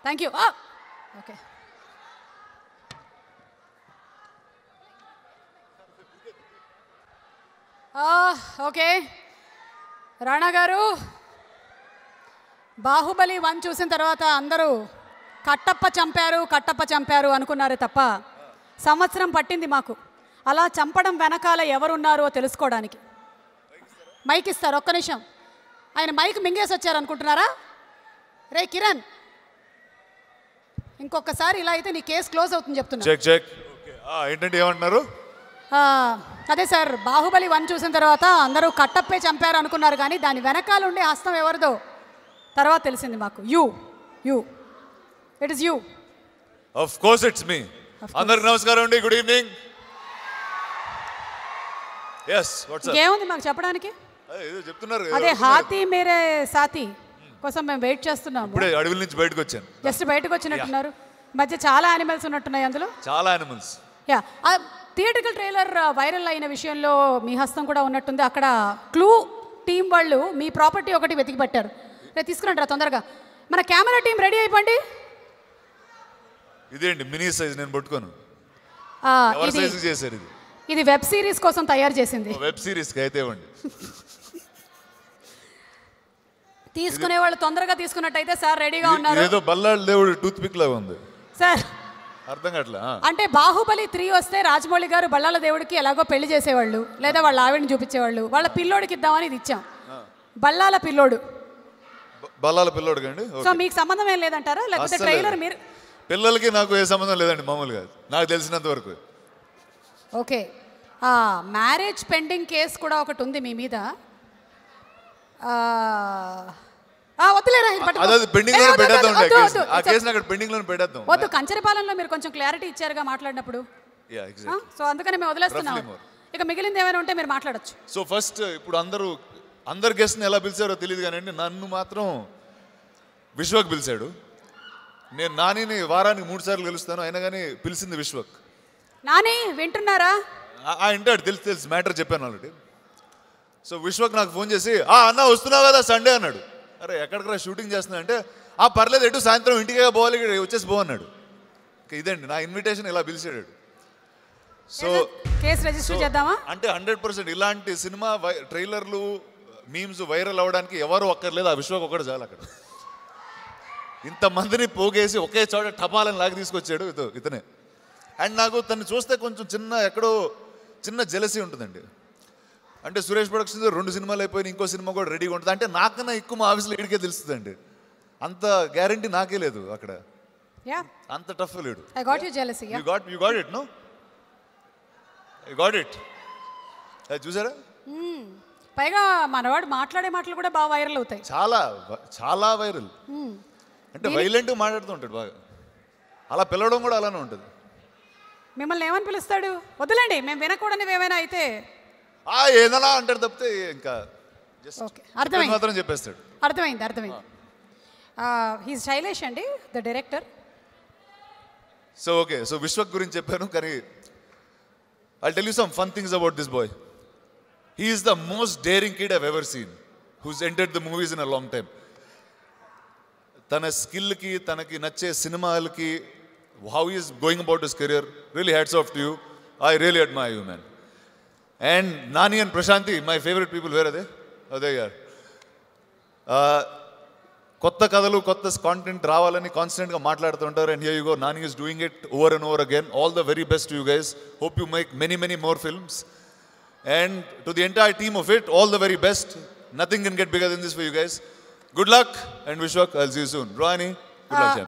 Thank you okay okay Rana garu Baahubali one చూసిన తర్వాత అందరూ కట్టప్ప చంపారు కట్టప్ప చంపారు అనుకున్నారే తప్ప సంవత్సరం పట్టింది మాకు అలా చంపడం వెనకాల ఎవరున్నారో తెలుసుకోవడానికి మైక్ ఇస్తారు ఒక్క నిమిషం ఆయన మైక్ మింగేసి వచ్చారు అనుకుంటున్నారా రే కిరణ్ ఇంకొకసారి ఇలా అయితే నీ కేసు క్లోజ్ అవుతుంది చెప్తున్నా చెక్ చెక్ ఏంటంటే ఏమంటున్నారు ఆ, అదే సార్ బాహుబలి వన్ చూసిన తర్వాత అందరూ కట్టప్పే చంపారు అనుకున్నారు కానీ దాని వెనకాల ఉండే హస్తం ఎవరిదో తర్వాత తెలిసింది మాకు you you it is you of course it's మీ అందరికి నమస్కారం అండి గుడ్ ఈవినింగ్ ఎస్ వాట్సాప్ ఇంకేముంది మాకు చెప్పడానికి ఏదో చెప్తున్నారు అదే ఏదో హాతీ మేరే సాతి కోసం మేము వెయిట్ చేస్తున్నాము ఇప్పుడే అడవుల నుంచి బయటకు వచ్చాను జస్ట్ బయటకు వచ్చినట్టున్నారు మధ్య చాలా యానిమల్స్ ఉన్నట్టున్నాయి అందులో చాలా యానిమల్స్ యా ఆ థియేటికల్ ట్రైలర్ వైరల్ అయిన విషయంలో మీ హస్తం కూడా ఉన్నట్టుంది అక్కడ క్లూ టీం వాళ్ళు మీ ప్రాపర్టీ ఒకటి వెతికి పట్టారు రేపు తీసుకురండి రా తొందరగా మన కెమెరా టీం రెడీ అయిపోండి ఇదేంటి మినీ సైజ్ నేను పట్టుకోను ఆ, ఎవరి ఇది సైజ్ చేశారు ఇది ఇది వెబ్ సిరీస్ కోసం తయారు చేసింది వెబ్ సిరీస్ కి అయితే ఇవ్వండి తీసుకునే వాళ్ళు తొందరగా తీసుకున్నట్టయితే సార్ రెడీగా ఇది- ఉన్నారు ఇదేదో బల్లాడు దేవుడు టూత్ పిక్ లాగా ఉంది సార్ అర్థం కావట్లే ఆ. అంటే బాహుబలి త్రీ వస్తే రాజమౌళి గారు బళ్ళాల దేవుడికి ఎలాగో పెళ్లి చేసేవాళ్ళు లేదా వాళ్ళ ఆవిడని చూపించేవాళ్ళు వాళ్ళ పిల్లోడికి ఇద్దామని ఇది ఇచ్చాం బళ్ళాల పిల్లోడు బ- బల్లాల పిల్లోడు కండి సో మీకు సంబంధం ఏం లేదంటారా లేకపోతే అస్సలు ట్రైలర్ లేదు. మీరు పిల్లలకి నాకు ఏ సంబంధం లేదండి మామూలుగా నాకు తెలిసినంత వరకు ఓకే మ్యారేజ్ పెండింగ్ కేసు కూడా ఒకటి ఉంది మీ మీద ఆ, ఆ, వద్దులేరా ఇది పట్టుకో. అదే పెండింగ్ ఏ, లో వద్దు, పెట్టేద్దాం వద్దు, ఆ కేసు వద్దు, ఆ వద్దు. కేసుని అక్కడ పెండింగ్ లో పెట్టేద్దాం వద్దు కంచరపాలెంలో మీరు కొంచెం క్లారిటీ ఇచ్చారుగా మాట్లాడినప్పుడు యా ఆ, ఎగ్జాక్ట్ సో అందుకని మేము వదిలేస్తున్నాం Roughly more. ఇక మిగిలింది ఏమైనా ఉంటే మీరు మాట్లాడొచ్చు సో ఫస్ట్ ఇప్పుడు అందరూ అందరు గెస్ట్ని ఎలా పిలిచారో తెలియదు కానీ నన్ను మాత్రం విశ్వక్ పిలిచాడు నేను నానిని వారానికి మూడు సార్లు కలుస్తాను అయినా కానీ పిలిచింది విశ్వక్ నాని వింటున్నారా ఆ- ఆ ఇంటాడు తెలుసు తెలుసు మ్యాటర్ చెప్పాను ఆల్రెడీ సో విశ్వక్ నాకు ఫోన్ చేసి ఆ అన్న వస్తున్నావు కదా సండే అన్నాడు అరే ఎక్కడికరా షూటింగ్ చేస్తున్నా అంటే ఆ పర్లేదు ఎటు సాయంత్రం ఇంటికే పోవాలి ఇక్కడ వచ్చేసి పో అన్నాడు ఇక ఇదండి నా ఇన్విటేషన్ ఇలా పిలిచాడు సో కేసు రిజిస్టర్ చేద్దామా అంటే హండ్రెడ్ పర్సెంట్ ఇలాంటి సినిమా వై ట్రైలర్లు మీమ్స్ వైరల్ అవ్వడానికి ఎవరు ఒక్కర్లేదు ఆ విశ్వక్ ఒక్కడు చాలు అక్కడ ఇంతమందిని పోగేసి ఒకే చోట టపాలని లాగి తీసుకొచ్చాడు ఇతో ఇతనే అండ్ నాకు తను చూస్తే కొంచెం చిన్న ఎక్కడో చిన్న జెలసీ ఉంటుందండి అంటే సురేష్ ప్రొడక్షన్స్ రెండు సినిమాలు అయిపోయిన ఇంకో సినిమా కూడా రెడీగా ఉంటుంది అంటే నాకన్నా ఎక్కువ మా ఆఫీస్లో ఇడికే తెలుస్తుందండి అంత గ్యారంటీ నాకే లేదు అక్కడ యా అంత టఫ్ లేడు I got you jealousy you got you got it no you got it అది చూసారా పైగా మనవాడు మాట్లాడే మాటలు కూడా బాగా వైరల్ అవుతాయి చాలా వ- చాలా వైరల్ అంటే వైలెంట్ మాట్లాడుతూ ఉంటాడు బాగా అలా పిలవడం కూడా అలానే ఉంటుంది మిమ్మల్ని ఏమని పిలుస్తాడు వద్దులేండి మేము వినకూడనివి ఏమైనా అయితే ఆ ఏదైనా అంటాడు తప్పితే ఇంకా జస్ట్ ఓకే అర్థమైంది మాత్రం చెప్పేస్తాడు అర్థమైంది అర్థమైంది హీ శైలేష్ అండి the director so okay so Vishwak గురించి చెప్పాను కానీ I tell you some fun things about this boy he's the most daring kid I've ever seen who's entered the movies in a long time తన స్కిల్కి తనకి నచ్చే సినిమాలకి how is going about his career really hats off to you I really admire you man and Nani and Prashanti my favourite people were అదే అదే గారు కొత్త కథలు కొత్త కాంటెంట్ రావాలని కాన్స్టెంట్గా మాట్లాడుతుంటారు and here you go Nani is doing it over and over again all the very best you guys hope you make many many more films and to the entire team of it all the very best nothing can get bigger than this for you guys good luck and wish వక్ I'll see soon Rohani good luck